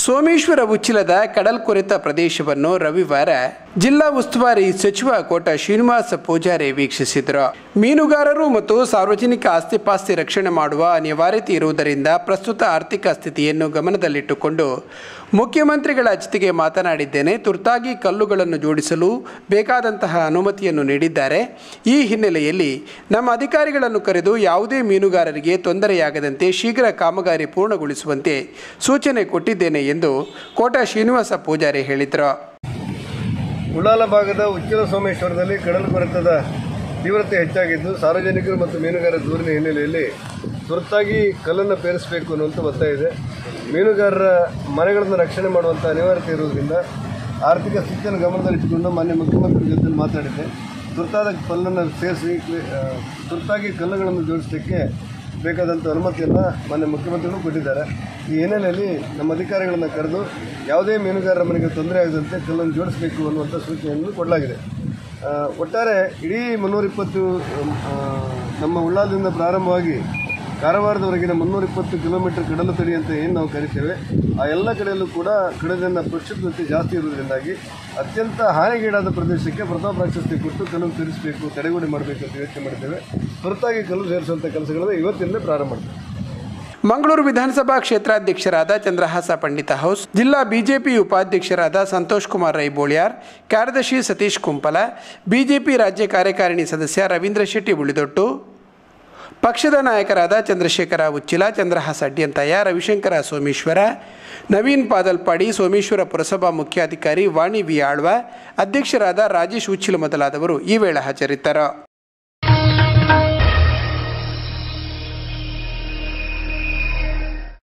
ಸೋಮೇಶ್ವರ ಉಚ್ಚಿಲದ ಕಡಲ್ಕೊರೆತ ಪ್ರದೇಶವನ್ನು ರವಿವಾರ ಜಿಲ್ಲಾ ಉಸ್ತುವಾರಿ ಸಚಿವ ಕೋಟ ಶ್ರೀನಿವಾಸ ಪೂಜಾರಿ ವೀಕ್ಷಿಸಿದರು ಮೀನುಗಾರರು ಮತ್ತು ಸಾರ್ವಜನಿಕ ಆಸ್ತಿಪಾಸ್ತಿ ರಕ್ಷಣೆ ಮಾಡುವ ಅನಿವಾರ್ಯತೆ ಇರುವುದರಿಂದ ಪ್ರಸ್ತುತ ಆರ್ಥಿಕ ಸ್ಥಿತಿಯನ್ನು ಗಮನದಲ್ಲಿಟ್ಟುಕೊಂಡು ಮುಖ್ಯಮಂತ್ರಿಗಳ ಜೊತೆಗೆ ಮಾತನಾಡಿದ್ದೇನೆ ತುರ್ತಾಗಿ ಕಲ್ಲುಗಳನ್ನು ಜೋಡಿಸಲು ಬೇಕಾದಂತಹ ಅನುಮತಿಯನ್ನು ನೀಡಿದ್ದಾರೆ ಈ ಹಿನ್ನೆಲೆಯಲ್ಲಿ ನಮ್ಮ ಅಧಿಕಾರಿಗಳನ್ನು ಕರೆದು ಯಾವುದೇ ಮೀನುಗಾರರಿಗೆ ತೊಂದರೆಯಾಗದಂತೆ ಶೀಘ್ರ ಕಾಮಗಾರಿ ಪೂರ್ಣಗೊಳಿಸುವಂತೆ ಸೂಚನೆ ಕೊಟ್ಟಿದ್ದೇನೆ ಎಂದು ಕೋಟ ಶ್ರೀನಿವಾಸ ಪೂಜಾರಿ ಹೇಳಿದರು ಉಳ್ಳಾಲ ಭಾಗದ ಉಚ್ಚಿಲ ಸೋಮೇಶ್ವರದಲ್ಲಿ ಕಡಲು ಕೊರೆತದ ತೀವ್ರತೆ ಹೆಚ್ಚಾಗಿದ್ದು ಸಾರ್ವಜನಿಕರು ಮತ್ತು ಮೀನುಗಾರರ ದೂರಿನ ಹಿನ್ನೆಲೆಯಲ್ಲಿ ತುರ್ತಾಗಿ ಕಲ್ಲನ್ನು ಪೇರಿಸಬೇಕು ಅನ್ನುವಂಥ ಒತ್ತಾಯ ಇದೆ ಮೀನುಗಾರರ ಮನೆಗಳನ್ನು ರಕ್ಷಣೆ ಮಾಡುವಂಥ ಅನಿವಾರ್ಯತೆ ಇರುವುದರಿಂದ ಆರ್ಥಿಕ ಸ್ಥಿತಿಯನ್ನು ಗಮನದಲ್ಲಿಟ್ಟುಕೊಂಡು ಮಾನ್ಯ ಮುಖ್ಯಮಂತ್ರಿ ಜೊತೆ ಮಾತಾಡಿದೆ ತುರ್ತಾದ ಕಲ್ಲನ್ನು ಸೇರಿಸಿ ಆ, ತುರ್ತಾಗಿ ಕಲ್ಲುಗಳನ್ನು ಜೋಡಿಸಲಿಕ್ಕೆ ಬೇಕಾದಂಥ ಅನುಮತಿಯನ್ನು ಮಾನ್ಯ ಮುಖ್ಯಮಂತ್ರಿಗಳು ಕೊಟ್ಟಿದ್ದಾರೆ ಈ ಹಿನ್ನೆಲೆಯಲ್ಲಿ ನಮ್ಮ ಅಧಿಕಾರಿಗಳನ್ನು ಕರೆದು ಯಾವುದೇ ಮೀನುಗಾರರ ಮನೆಗೆ ತೊಂದರೆ ಆಗದಂತೆ ಕಲ್ಲನ್ನು ಜೋಡಿಸಬೇಕು ಅನ್ನುವಂಥ ಸೂಚನೆಯನ್ನು ಕೊಡಲಾಗಿದೆ ಆ, ಒಟ್ಟಾರೆ ಇಡೀ ಮುನ್ನೂರಿಪ್ಪತ್ತು ಆ, ನಮ್ಮ ಉಳ್ಳಾಲದಿಂದ ಪ್ರಾರಂಭವಾಗಿ ಕಾರವಾರದವರೆಗಿನ ಮುನ್ನೂರಿಪ್ಪತ್ತು ಕಿಲೋಮೀಟರ್ ಕಡಲು ತಡಿ ಅಂತ ಏನು ನಾವು ಕರಿತೇವೆ ಆ ಎಲ್ಲ ಕಡೆಯಲ್ಲೂ ಕೂಡ ಕಡಲಿನ ಪ್ರಕ್ಷುಬ್ಧತೆ ಜಾಸ್ತಿ ಇರುವುದರಿಂದಾಗಿ ಅತ್ಯಂತ ಹಾನಿಗೀಡಾದ ಪ್ರದೇಶಕ್ಕೆ ಪ್ರತಾಪ ಪ್ರಶಸ್ತಿ ಕೊಟ್ಟು ಕಲ್ಲು ಸೇರಿಸಬೇಕು ತಡೆಗೋಡೆ ಮಾಡಬೇಕು ಅಂತ ಯೋಚನೆ ಮಾಡಿದ್ದೇವೆ ಹೊರತಾಗಿ ಕಲ್ಲು ಸೇರಿಸುವಂಥ ಕೆಲಸಗಳನ್ನು ಇವತ್ತಿಂದಲೇ ಪ್ರಾರಂಭ ಮಾಡ್ತೇವೆ ಮಂಗಳೂರು ವಿಧಾನಸಭಾ ಕ್ಷೇತ್ರಾಧ್ಯಕ್ಷರಾದ ಚಂದ್ರಹಾಸ ಪಂಡಿತ ಹೌಸ್ ಜಿಲ್ಲಾ ಬಿಜೆಪಿ ಉಪಾಧ್ಯಕ್ಷರಾದ ಸಂತೋಷ್ ಕುಮಾರ್ ರೈ ಬೋಳಿಯಾರ್ ಕಾರ್ಯದರ್ಶಿ ಸತೀಶ್ ಕುಂಪಲ ಬಿಜೆಪಿ ರಾಜ್ಯ ಕಾರ್ಯಕಾರಿಣಿ ಸದಸ್ಯ ರವೀಂದ್ರ ಶೆಟ್ಟಿ ಉಳಿದೊಟ್ಟು ಪಕ್ಷದ ನಾಯಕರಾದ ಚಂದ್ರಶೇಖರ ಉಚ್ಚಿಲ ಚಂದ್ರಹಾಸ ಅಡ್ಯಂತಯ್ಯ ರವಿಶಂಕರ ಸೋಮೇಶ್ವರ ನವೀನ್ ಪಾದಲ್ಪಾಡಿ ಸೋಮೇಶ್ವರ ಪುರಸಭಾ ಮುಖ್ಯಾಧಿಕಾರಿ ವಾಣಿ ವಿ ಆಳ್ವ ಅಧ್ಯಕ್ಷರಾದ ರಾಜೇಶ್ ಉಚ್ಚಿಲ ಮೊದಲಾದವರು ಈ ವೇಳೆ ಹಾಜರಿದ್ದರು